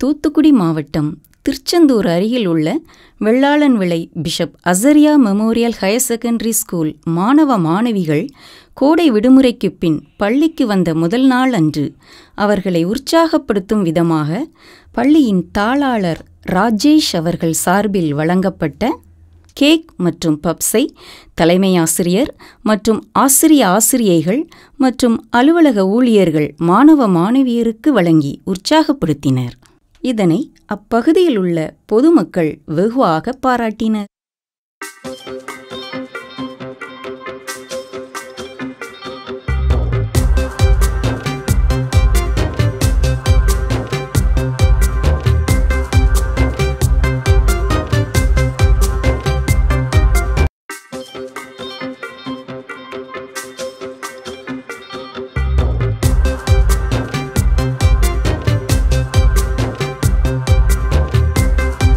தூத்துக்குடி மாவட்டம் திருச்செந்தூர் அருகில் உள்ள Vellalan Vilai bishop Azariah memorial higher secondary school மாணவ மாணவிகள் கோடை விடுமுறைக்குப் பின் பள்ளிக்கு வந்த முதல் நாள் அன்று அவர்களை உற்சாகப்படுத்தும் விதமாக பள்ளியின் தாளாளர் ராஜேஷ் அவர்கள் சார்பில் வழங்கப்பட்ட கேக் மற்றும் பப்ஸை தலைமை ஆசிரியர் மற்றும் ஆசிரிய ஆசிரியைகள் மற்றும் அலுவலக ஊழியர்கள் மாணவ மாணவியருக்கு வழங்கி உற்சாகப்படுத்தினர் இதனை அப்பகுதியில் உள்ள பொதுமக்கள் வெகுவாக பாராட்டினர்